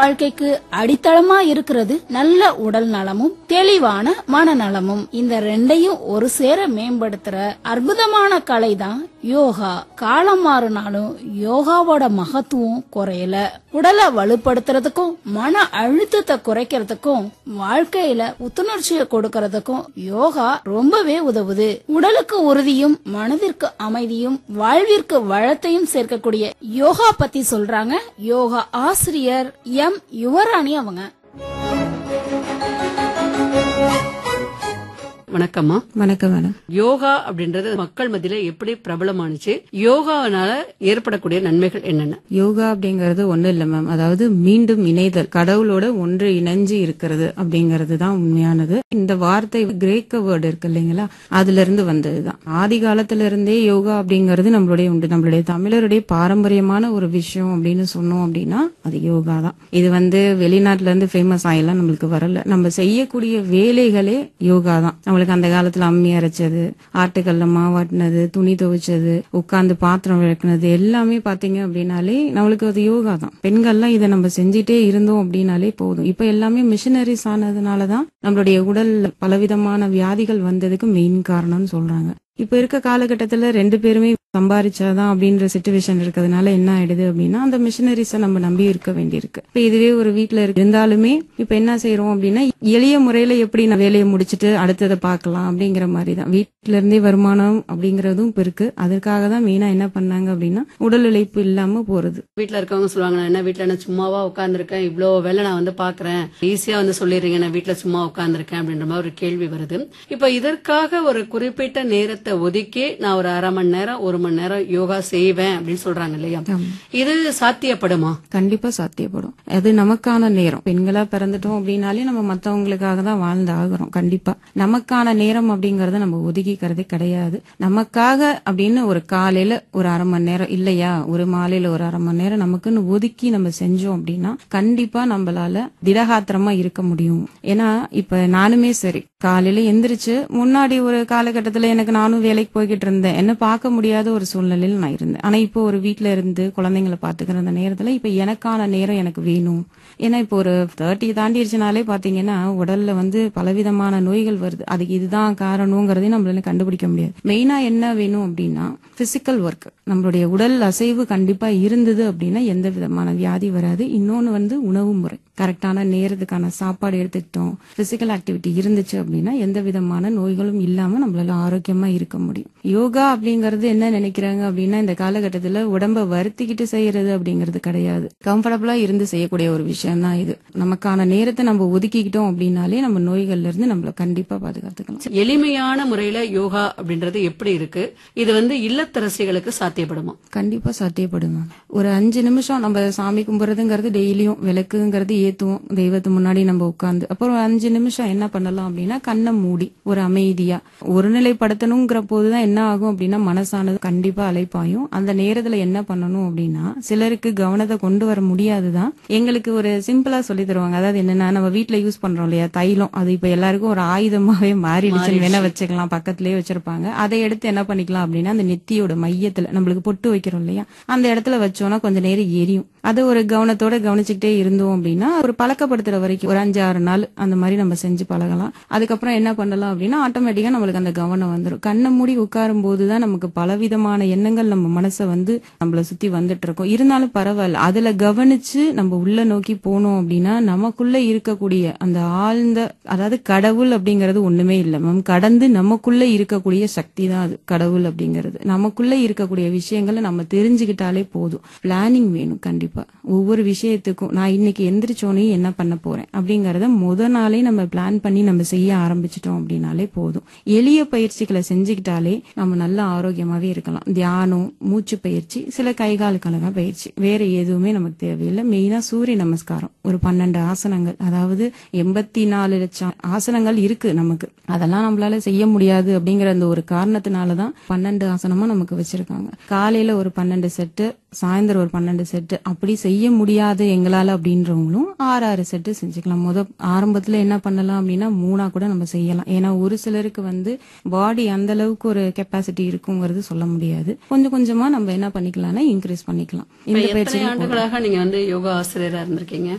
வாழ்க்கைக்கு அடித்தளமா இருக்கிறது நல்ல உடல் நலமும் தெளிவான மனநலமும் இந்த ரெண்டையும் ஒரு சேர மேம்படுத்துற அற்புதமான கலை தான் யோகா காலம் மாறினாலும் யோகாவோட மகத்துவம் குறையல உடலை வலுப்படுத்துறதுக்கும் மன அழுத்தத்தை குறைக்கிறதுக்கும் வாழ்க்கையில புத்துணர்ச்சியை கொடுக்கறதுக்கும் யோகா ரொம்பவே உதவுது உடலுக்கு உறுதியும் மனதிற்கு அமைதியும் வாழ்விற்கு வளத்தையும் சேர்க்கக்கூடிய யோகா பத்தி சொல்றாங்க யோகா ஆசிரியர் எம் யுவராணி அவங்க வணக்கம்மா வணக்கம் மேடம் யோகா அப்படின்றது மக்கள் மத்தியில எப்படி பிரபலமானுச்சு யோகானால ஏற்படக்கூடிய நன்மைகள் என்னென்ன யோகா அப்படிங்கறது ஒண்ணு இல்ல மேம் அதாவது மீண்டும் இணைதல் கடவுளோட ஒன்று இணைஞ்சு இருக்கிறது அப்படிங்கறது தான் உண்மையானது இந்த வார்த்தை கிரேக்க வேர்டு இருக்கு இல்லைங்களா அதுல இருந்து வந்ததுதான் ஆதி காலத்துல இருந்தே யோகா அப்படிங்கறது நம்மளுடைய உண்டு நம்மளுடைய தமிழருடைய பாரம்பரியமான ஒரு விஷயம் அப்படின்னு சொன்னோம் அப்படின்னா அது யோகா தான் இது வந்து வெளிநாட்டுல இருந்து ஃபேமஸ் ஆகலாம் நம்மளுக்கு வரல நம்ம செய்யக்கூடிய வேலைகளே யோகா தான் நம்மளுக்கு அந்த காலத்துல அம்மி அரைச்சது ஆட்டுக்கல்ல மாவாட்டினது துணி துவைச்சது உட்கார்ந்து பாத்திரம் விளக்குனது எல்லாமே பாத்தீங்க அப்படின்னாலே நம்மளுக்கு அது யோகா தான் பெண்கள்லாம் இதை நம்ம செஞ்சுட்டே இருந்தோம் அப்படின்னாலே போதும் இப்ப எல்லாமே மிஷினரிஸ் ஆனதுனாலதான் நம்மளுடைய உடல்ல பலவிதமான வியாதிகள் வந்ததுக்கு மெயின் காரணம்னு சொல்றாங்க இப்ப இருக்க காலகட்டத்துல ரெண்டு பேருமே சம்பாரிச்சாதான் அப்படின்ற சுச்சுவேஷன் இருக்கிறதுனால என்ன ஆயிடுது அப்படின்னா அந்த மிஷினரிஸ நம்ம நம்பி இருக்க வேண்டியிருக்கு இப்ப இதுவே ஒரு வீட்டுல இருந்தாலுமே இப்ப என்ன செய்யறோம் அப்படின்னா எளிய முறையில எப்படி நான் வேலையை முடிச்சிட்டு அடுத்ததை பார்க்கலாம் அப்படிங்கிற மாதிரி தான் வீட்டுல இருந்தே வருமானம் அப்படிங்கறதும் இப்ப இருக்கு அதற்காக தான் மெயினா என்ன பண்ணாங்க அப்படின்னா உடல் உழைப்பு இல்லாம போறது வீட்ல இருக்கவங்க சொல்லுவாங்க நான் என்ன வீட்ல நான் சும்மாவா உட்கார்ந்திருக்கேன் இவ்ளோ வேலை நான் வந்து பாக்குறேன் ஈஸியா வந்து சொல்லிடுறீங்க நான் வீட்ல சும்மா உட்கார்ந்திருக்கேன் அப்படின்ற மாதிரி ஒரு கேள்வி வருது இப்ப இதற்காக ஒரு குறிப்பிட்ட நேரத்தை ஒதுக்கி நான் ஒரு அரை மணி நேரம் ஒரு மணி நேரம் யோகா செய்வேன் அப்படின்னு சொல்றாங்க இல்லையா இது சாத்தியப்படுமா கண்டிப்பா சாத்தியப்படும் அது நமக்கான நேரம் பெண்களா பிறந்துட்டோம் அப்படின்னாலே நம்ம மத்தவங்களுக்காக தான் வாழ்ந்து ஆகுறோம் கண்டிப்பா நமக்கான நேரம் அப்படிங்கறத நம்ம ஒதுக்கிக்கிறதே கிடையாது நமக்காக அப்படின்னு ஒரு காலையில ஒரு அரை மணி நேரம் இல்லையா ஒரு மாலையில ஒரு அரை மணி நேரம் நமக்குன்னு ஒதுக்கி நம்ம செஞ்சோம் அப்படின்னா கண்டிப்பா நம்மளால திடகாத்திரமா இருக்க முடியும் ஏன்னா இப்ப நானுமே சரி காலையில எந்திரிச்சு முன்னாடி ஒரு காலகட்டத்துல எனக்கு நானும் வேலைக்கு போய்கிட்டு இருந்தேன் என்ன பார்க்க முடியாத ஒரு சூழ்நிலையில நான் இருந்தேன் ஆனா இப்போ ஒரு வீட்ல இருந்து குழந்தைங்களை பாத்துக்கிற அந்த நேரத்துல இப்ப எனக்கான நேரம் எனக்கு வேணும் ஏன்னா இப்போ ஒரு தேர்ட்டி தாண்டிடுச்சுனாலே பாத்தீங்கன்னா உடல்ல வந்து பலவிதமான நோய்கள் வருது அதுக்கு இதுதான் காரணங்கிறதையும் நம்மளால கண்டுபிடிக்க முடியாது மெயினா என்ன வேணும் அப்படின்னா பிசிக்கல் ஒர்க் நம்மளுடைய உடல் அசைவு கண்டிப்பா இருந்தது அப்படின்னா எந்த விதமான வியாதி வராது இன்னொன்னு வந்து உணவு முறை கரெக்டான நேரத்துக்கான சாப்பாடு எடுத்துக்கிட்டோம் பிசிக்கல் ஆக்டிவிட்டி இருந்துச்சு அப்படின்னா எந்த விதமான நோய்களும் இல்லாம நம்மளால ஆரோக்கியமா இருக்க முடியும் யோகா அப்படிங்கறது என்ன நினைக்கிறாங்க அப்படின்னா இந்த காலகட்டத்துல உடம்ப வருத்திக்கிட்டு செய்யறது அப்படிங்கிறது கிடையாது கம்ஃபர்டபுளா இருந்து செய்யக்கூடிய ஒரு விஷயம் தான் இது நமக்கான நேரத்தை நம்ம ஒதுக்கிக்கிட்டோம் அப்படின்னாலே நம்ம நோய்கள்ல இருந்து நம்மள கண்டிப்பா பாதுகாத்துக்கலாம் எளிமையான முறையில யோகா அப்படின்றது எப்படி இருக்கு இது வந்து இல்லத்தரசிகளுக்கு சாத்தியப்படுமா கண்டிப்பா சாத்தியப்படும் மேம் ஒரு அஞ்சு நிமிஷம் நம்ம சாமி கும்பிடுறதுங்கிறது டெய்லியும் விளக்குங்கிறது ஏத்துவோம் தெய்வத்து முன்னாடி நம்ம உட்கார்ந்து அப்புறம் ஒரு அஞ்சு நிமிஷம் என்ன பண்ணலாம் அப்படின்னா கண்ணை மூடி ஒரு அமைதியா ஒருநிலைப்படுத்தணுங்கிற போதுதான் என்ன ஆகும் அப்படின்னா மனசானது கண்டிப்பா அலைப்பாயும் அந்த நேரத்துல என்ன பண்ணணும் அப்படின்னா சிலருக்கு கவனத்தை கொண்டு வர முடியாதுதான் எங்களுக்கு ஒரு சிம்பிளா சொல்லி தருவாங்க அதாவது என்னன்னா நம்ம வீட்ல யூஸ் பண்றோம் இல்லையா தைலம் அது இப்ப எல்லாருக்கும் ஒரு ஆயுதமாவே மாறிடுச்சுன்னு வேணா வச்சுக்கலாம் பக்கத்துலயே வச்சிருப்பாங்க அதை எடுத்து என்ன பண்ணிக்கலாம் அப்படின்னா அந்த நெத்தியோட மையத்துல நம்மளுக்கு பொட்டு வைக்கிறோம் இல்லையா அந்த இடத்துல வச்சோம்னா கொஞ்ச நேரம் எரியும் அது ஒரு கவனத்தோட கவனிச்சுக்கிட்டே இருந்தோம் அப்படின்னா ஒரு பழக்கப்படுத்துற வரைக்கும் ஒரு அஞ்சு ஆறு நாள் அந்த மாதிரி நம்ம செஞ்சு பழகலாம் அதுக்கப்புறம் என்ன பண்ணலாம் அப்படின்னா ஆட்டோமேட்டிக்கா நம்மளுக்கு அந்த கவனம் வந்துடும் கண்ணை மூடி உட்காரும் போதுதான் நமக்கு பலவிதமான எண்ணங்கள் நம்ம மனசை வந்து நம்மள சுத்தி வந்துட்டு இருக்கும் இருந்தாலும் பரவாயில்ல அதுல கவனிச்சு நம்ம உள்ள நோக்கி போனோம் அப்படின்னா நமக்குள்ள இருக்கக்கூடிய அந்த ஆழ்ந்த அதாவது கடவுள் அப்படிங்கறது ஒண்ணுமே இல்ல மேம் கடந்து நமக்குள்ள இருக்கக்கூடிய சக்தி தான் அது கடவுள் அப்படிங்கிறது நமக்குள்ள இருக்கக்கூடிய விஷயங்களை நம்ம தெரிஞ்சுக்கிட்டாலே போதும் பிளானிங் வேணும் கண்டிப்பா ஒவ்வொரு விஷயத்துக்கும் நான் இன்னைக்கு எந்திரிச்சோனே என்ன பண்ண போறேன் அப்படிங்கறத முத நாளே நம்ம பிளான் பண்ணி நம்ம செய்ய ஆரம்பிச்சிட்டோம் அப்படின்னாலே போதும் எளிய பயிற்சிகளை செஞ்சுக்கிட்டாலே நம்ம நல்ல ஆரோக்கியமாவே இருக்கலாம் தியானம் மூச்சு பயிற்சி சில கைகால் கலக பயிற்சி வேற எதுவுமே நமக்கு தேவையில்லை மெயினா சூரிய நமஸ்காரம் ஒரு பன்னெண்டு ஆசனங்கள் அதாவது எண்பத்தி நாலு லட்சம் ஆசனங்கள் இருக்கு நமக்கு அதெல்லாம் நம்மளால செய்ய முடியாது அப்படிங்கிற அந்த ஒரு காரணத்தினாலதான் பன்னெண்டு ஆசனமா நமக்கு வச்சிருக்காங்க காலையில ஒரு பன்னெண்டு செட்டு சாயந்தரம் ஒரு பன்னெண்டு செட்டு அப்படி செய்ய முடியாது எங்களால அப்படின்றவங்களும் ஆறு ஆறு செட்டு செஞ்சுக்கலாம் முத ஆரம்பத்துல என்ன பண்ணலாம் அப்படின்னா மூணா கூட நம்ம செய்யலாம் ஏன்னா ஒரு சிலருக்கு வந்து பாடி அந்த அளவுக்கு ஒரு கெப்பாசிட்டி இருக்குங்கிறது சொல்ல முடியாது கொஞ்சம் கொஞ்சமா நம்ம என்ன பண்ணிக்கலாம்னா இன்க்ரீஸ் பண்ணிக்கலாம் இந்த எத்தனை பயிற்சி ஆண்டுகளாக நீங்க வந்து யோகா ஆசிரியரா இருந்திருக்கீங்க